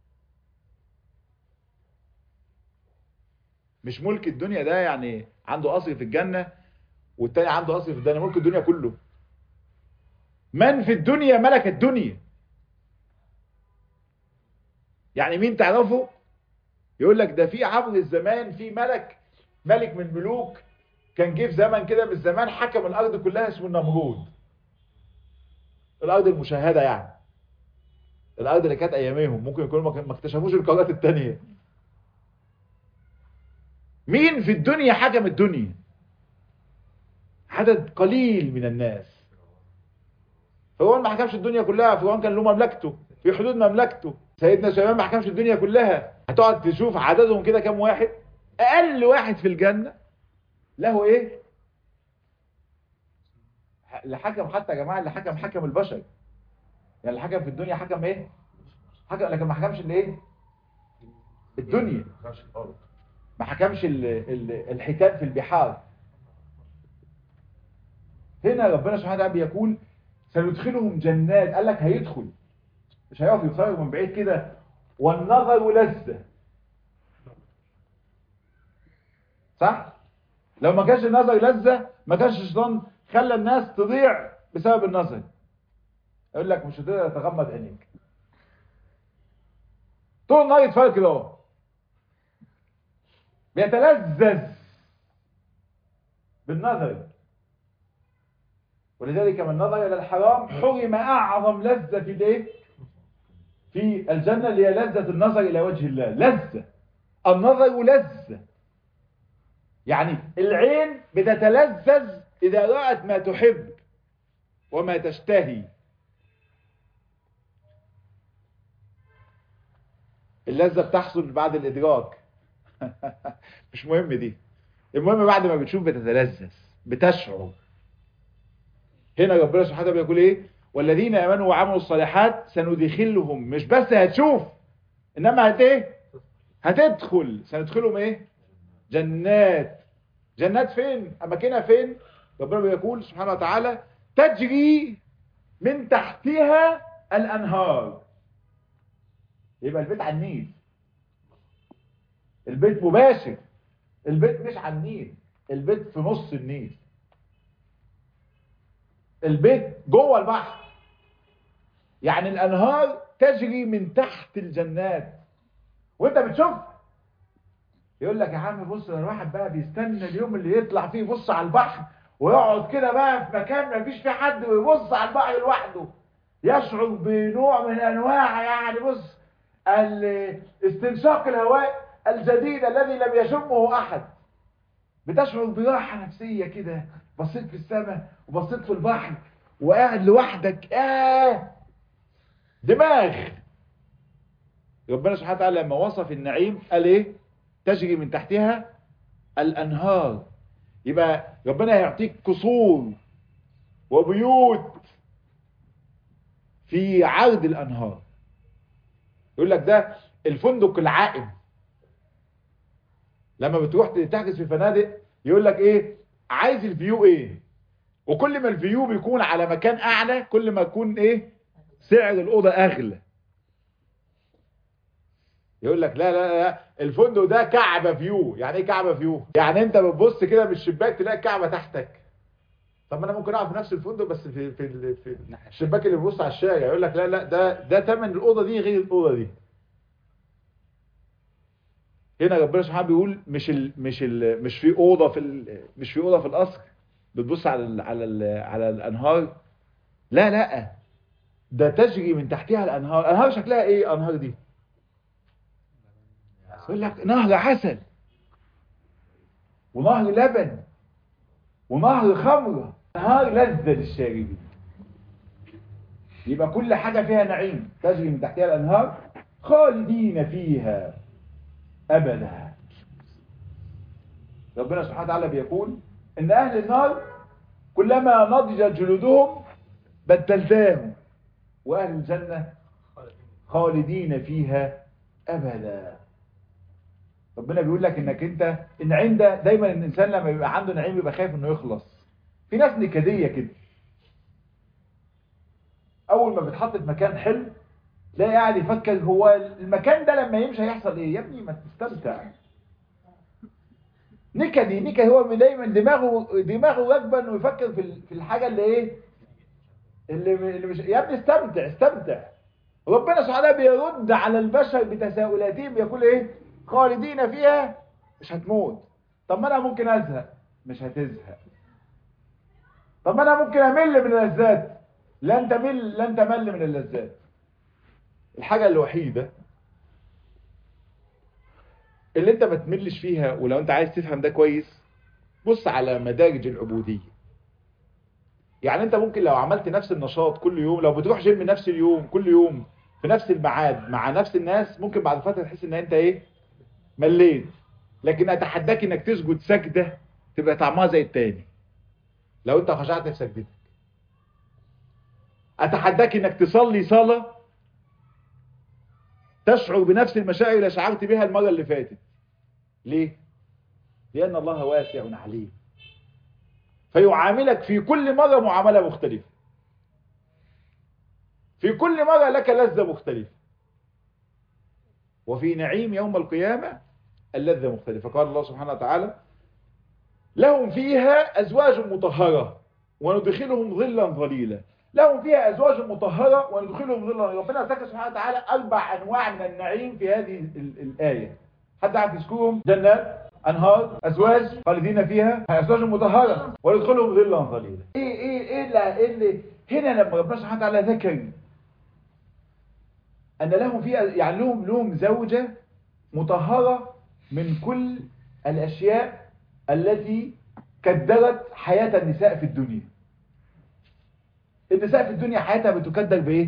مش ملك الدنيا ده يعني عنده قصر في الجنة والتاني عنده قصر في الدنيا ملك الدنيا كله من في الدنيا ملك الدنيا يعني مين تعرفه يقول لك ده في عبر الزمان في ملك ملك من ملوك كان جه في زمن كده من الزمان حكم الارض كلها اسمه النمرود الارض المشاهده يعني الارض اللي كانت ايامهم ممكن يكونوا ما اكتشفوش القارات التانية مين في الدنيا حكم الدنيا عدد قليل من الناس فرعون ما حكمش الدنيا كلها فرعون كان له مملكته في حدود مملكته سيدنا سليمان ما حكمش الدنيا كلها هتقعد تشوف عددهم كده كام واحد اقل واحد في الجنة له ايه اللي حكم حتى يا جماعة اللي حكم حكم البشر يعني اللي حكم في الدنيا حكم ايه حكم لكن ما حكمش الايه الدنيا ما حكمش ال ال الحيتان في البحار هنا ربنا سبحانه وتعالى بيقول سندخلهم جنات قال لك هيدخل مش هيقف يتفرج من بعيد كده والنظر لذة صح لو ما كانش النظر لذة ما كانش الشيطان خلى الناس تضيع بسبب النظر يقول لك مش هتقدر تغمض عينيك طول النهار يتفرج كده اهو بيتلذذ بالنظر ولذلك من نظر الى الحرام حرم اعظم لذة في الايه في الجنة اللي هي لذة النظر الى وجه الله لذة النظر لذة يعني العين بتتلذذ اذا رأت ما تحب وما تشتهي اللذة بتحصل بعد الادراك مش مهم دي المهم بعد ما بتشوف بتتلذذ بتشعر هنا ربنا سبحانه وتعالى بيقول ايه والذين امنوا وعملوا الصالحات سندخلهم مش بس هتشوف انما هت ايه هتدخل سندخلهم ايه جنات جنات فين اماكنها فين ربنا بيقول سبحانه وتعالى تجري من تحتها الانهار يبقى البيت على النيل البيت مباشر البيت مش على النيل البيت في نص النيل البيت جوه البحر يعني الانهار تجري من تحت الجنات وانت بتشوف يقول لك يا عم بص ده الواحد بقى بيستنى اليوم اللي يطلع فيه يبص على البحر ويقعد كده بقى في مكان ما فيش فيه حد ويبص على البحر لوحده يشعر بنوع من انواع يعني بص استنشاق الهواء الجديد الذي لم يشمه احد بتشعر براحة نفسية كده بصيت في السماء وبصيت في البحر وقاعد لوحدك آه دماغ ربنا سبحانه وتعالى لما وصف النعيم قال ايه تجري من تحتها الانهار يبقى ربنا هيعطيك قصور وبيوت في عرض الانهار يقول لك ده الفندق العائم لما بتروح تحجز في فنادق يقول لك ايه عايز الفيو ايه وكل ما الفيو بيكون على مكان اعلى كل ما يكون ايه سعر الاوضه اغلى يقول لك لا لا لا الفندق ده كعبه فيو يعني ايه كعبه فيو يعني انت بتبص كده من الشباك تلاقي الكعبه تحتك طب ما انا ممكن اقعد في نفس الفندق بس في في في الشباك اللي بيبص على الشارع يقول لك لا لا ده ده ثمن الاوضه دي غير الاوضه دي هنا ربنا سبحانه بيقول مش ال مش ال مش في اوضه في ال مش في اوضه في القصر بتبص على ال على ال على الانهار لا لا ده تجري من تحتها الانهار الانهار شكلها ايه الانهار دي يقول لك نهر عسل ونهر لبن ونهر خمرة نهار لذة للشاربين يبقى كل حاجة فيها نعيم تجري من تحتها الأنهار خالدين فيها أبدا ربنا سبحانه وتعالى بيقول إن أهل النار كلما نضجت جلودهم بدلتاهم وأهل الجنة خالدين فيها أبدا ربنا بيقول لك انك انت النعيم ده دايما الانسان لما بيبقى عنده نعيم بيبقى خايف انه يخلص في ناس نكديه كده اول ما بتحط في مكان حلو تلاقي قاعد يفكر هو المكان ده لما يمشي هيحصل ايه يا ابني ما تستمتع نكدي نكدي هو دايما دماغه دماغه راكبه انه يفكر في في الحاجه اللي ايه اللي, اللي مش يا ابني استمتع استمتع ربنا سبحانه بيرد على البشر بتساؤلاتهم يقول ايه خالدين فيها مش هتموت طب ما انا ممكن ازهق مش هتزهق طب ما انا ممكن امل من اللذات لن تمل لن تمل من اللذات الحاجة الوحيدة اللي انت ما تملش فيها ولو انت عايز تفهم ده كويس بص على مدارج العبودية يعني انت ممكن لو عملت نفس النشاط كل يوم لو بتروح جيم نفس اليوم كل يوم في نفس الميعاد مع نفس الناس ممكن بعد فترة تحس ان انت ايه مليت لكن اتحداك انك تسجد سجدة تبقى طعمها زي التاني لو انت خشعت في سجدتك اتحداك انك تصلي صلاة تشعر بنفس المشاعر اللي شعرت بها المرة اللي فاتت ليه لان الله واسع عليم فيعاملك في كل مرة معاملة مختلفة في كل مرة لك لذة مختلفة وفي نعيم يوم القيامة اللذة مختلفة قال الله سبحانه وتعالى لهم فيها أزواج مطهرة وندخلهم ظلا ظليلا لهم فيها أزواج مطهرة وندخلهم ظلا ربنا ذكر سبحانه وتعالى أربع أنواع من النعيم في هذه ال الآية حد عارف يذكرهم جنات أنهار أزواج خالدين فيها أزواج مطهرة وندخلهم ظلا ظليلا إيه إيه إيه اللي, إيه اللي هنا لما ربنا سبحانه وتعالى ذكر أن لهم فيها يعني لهم لهم زوجة مطهرة من كل الأشياء التي كدرت حياة النساء في الدنيا النساء في الدنيا حياتها بتكدر بإيه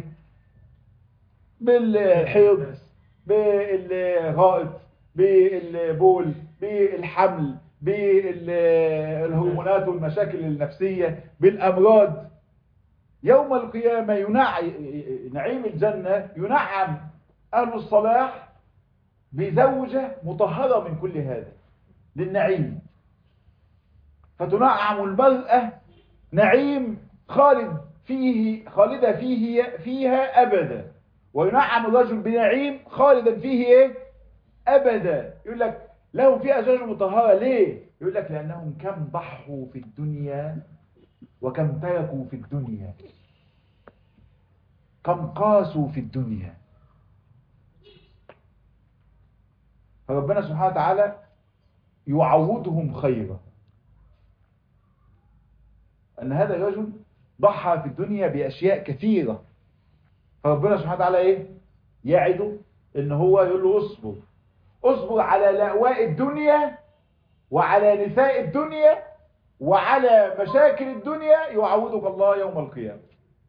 بالحيض بالغائط بالبول بالحمل بالهرمونات والمشاكل النفسية بالأمراض يوم القيامة ينع... نعيم الجنة ينعم أهل الصلاح بزوجة مطهرة من كل هذا للنعيم فتنعم المرأة نعيم خالد فيه خالدة فيه فيها أبدا وينعم الرجل بنعيم خالدا فيه إيه؟ أبدا يقول لك لهم فيها أزواج مطهرة ليه يقول لك لأنهم كم ضحوا في الدنيا وكم تركوا في الدنيا كم قاسوا في الدنيا فربنا سبحانه وتعالى يعوضهم خيرا أن هذا الرجل ضحى في الدنيا بأشياء كثيرة فربنا سبحانه وتعالى إيه يعده إن هو يقول له اصبر اصبر على لأواء الدنيا وعلى نساء الدنيا وعلى مشاكل الدنيا يعوضك الله يوم القيامة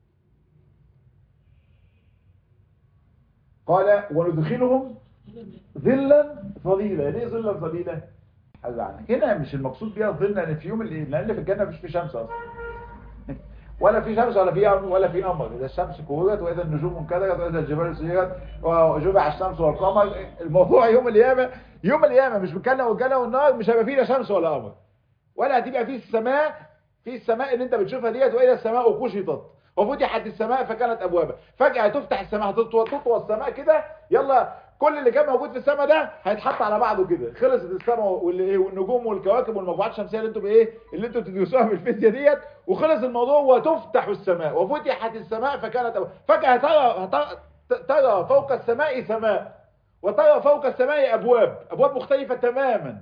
قال وندخلهم ظلا ظليلا ليه ظلا ظليلا حاجة عنك هنا مش المقصود بيها الظل لان في يوم اللي لان في الجنة مش في شمس اصلا ولا في شمس ولا في ولا في قمر اذا الشمس كورت واذا النجوم انكدرت واذا الجبال سيرت وجمع الشمس والقمر الموضوع يوم القيامه يوم القيامه مش بنتكلم والجنه والنار مش هيبقى فيه لا شمس ولا قمر ولا هتبقى فيه السماء في السماء اللي انت بتشوفها ديت واذا السماء كشطت وفتحت السماء فكانت ابوابا فجاه هتفتح السماء هتطوى تطوى السماء كده يلا كل اللي كان موجود في السماء ده هيتحط على بعضه كده خلصت السماء والنجوم والكواكب والمجموعات الشمسيه اللي انتوا بايه اللي انتوا بتدرسوها في الفيزياء ديت وخلص الموضوع وتفتح السماء وفتحت السماء فكانت أبوابا. فجاه ترى ترى فوق السماء سماء وترى فوق السماء ابواب ابواب مختلفه تماما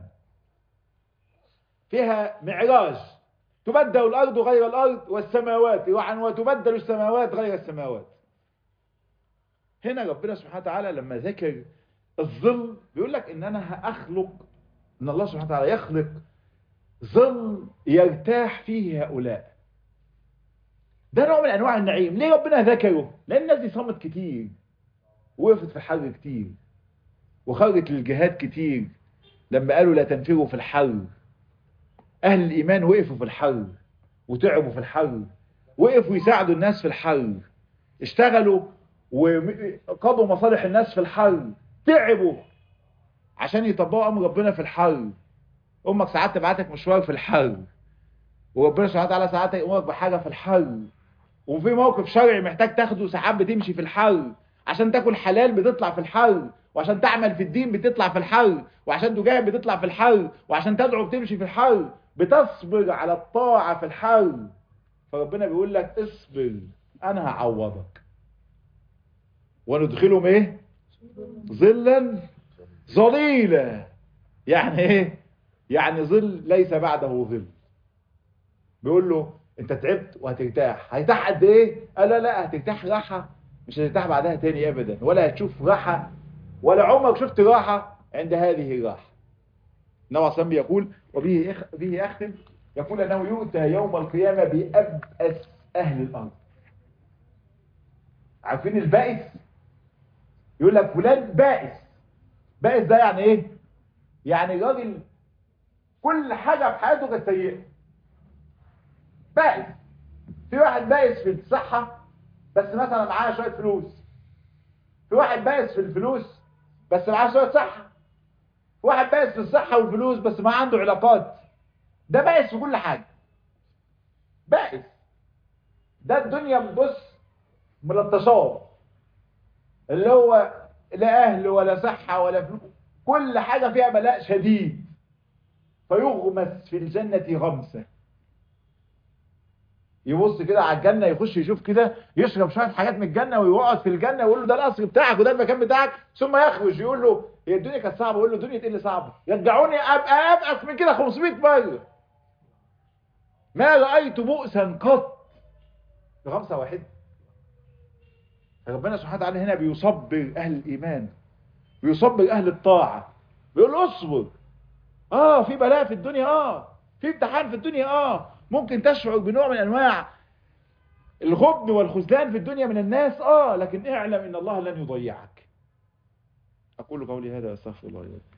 فيها معراج تبدل الأرض غير الأرض والسماوات وتبدل السماوات غير السماوات هنا ربنا سبحانه وتعالى لما ذكر الظل بيقول لك ان انا هاخلق ان الله سبحانه وتعالى يخلق ظل يرتاح فيه هؤلاء ده نوع من انواع النعيم ليه ربنا ذكره لان الناس دي صامت كتير وقفت في الحر كتير وخرجت للجهاد كتير لما قالوا لا تنفروا في الحر اهل الايمان وقفوا في الحر وتعبوا في الحر وقفوا يساعدوا الناس في الحر اشتغلوا وقضوا مصالح الناس في الحر تعبوا عشان يطبقوا امر ربنا في الحر امك ساعات تبعتك مشوار في الحر وربنا سبحانه وتعالى ساعات يامرك بحاجه في الحر وفي موقف شرعي محتاج تاخده ساعات بتمشي في الحر عشان تاكل حلال بتطلع في الحر وعشان تعمل في الدين بتطلع في الحر وعشان تجاهد بتطلع في الحر وعشان تدعو بتمشي في الحر بتصبر على الطاعة في الحر فربنا بيقول لك اصبر انا هعوضك وندخلهم ايه ظلا ظليلا يعني ايه يعني ظل ليس بعده ظل بيقول له انت تعبت وهترتاح هيرتاح قد ايه قال لا لا هترتاح راحه مش هترتاح بعدها تاني ابدا ولا هتشوف راحه ولا عمرك شفت راحه عند هذه الراحه النبي صلى الله يقول وبه إخ... به اختم يقول انه يؤتى يوم القيامه بابأس اهل الارض عارفين البائس يقول لك فلان بائس بائس ده يعني ايه يعني راجل كل حاجه في حياته كانت سيئه بائس في واحد بائس في الصحة بس مثلا معاه شوية فلوس في واحد بائس في الفلوس بس معاه شوية صحة في واحد بائس في الصحة والفلوس بس ما عنده علاقات ده بائس في كل حاجة بائس ده الدنيا بص ملطشات اللي هو لا اهل ولا صحة ولا فلوس كل حاجة فيها بلاء شديد فيغمس في الجنة غمسة يبص كده على الجنة يخش يشوف كده يشرب شوية حاجات من الجنة ويقعد في الجنة ويقول له ده القصر بتاعك وده المكان بتاعك ثم يخرج يقول له هي الدنيا كانت صعبة يقول له الدنيا ايه اللي صعبة رجعوني ابقى ابأس من كده 500 مرة ما رأيت بؤسا قط غمسة واحدة ربنا سبحانه وتعالى هنا بيصبر اهل الايمان بيصبر اهل الطاعة بيقول اصبر اه في بلاء في الدنيا اه في امتحان في الدنيا اه ممكن تشعر بنوع من انواع الغبن والخذلان في الدنيا من الناس اه لكن اعلم ان الله لن يضيعك اقول قولي هذا استغفر الله لي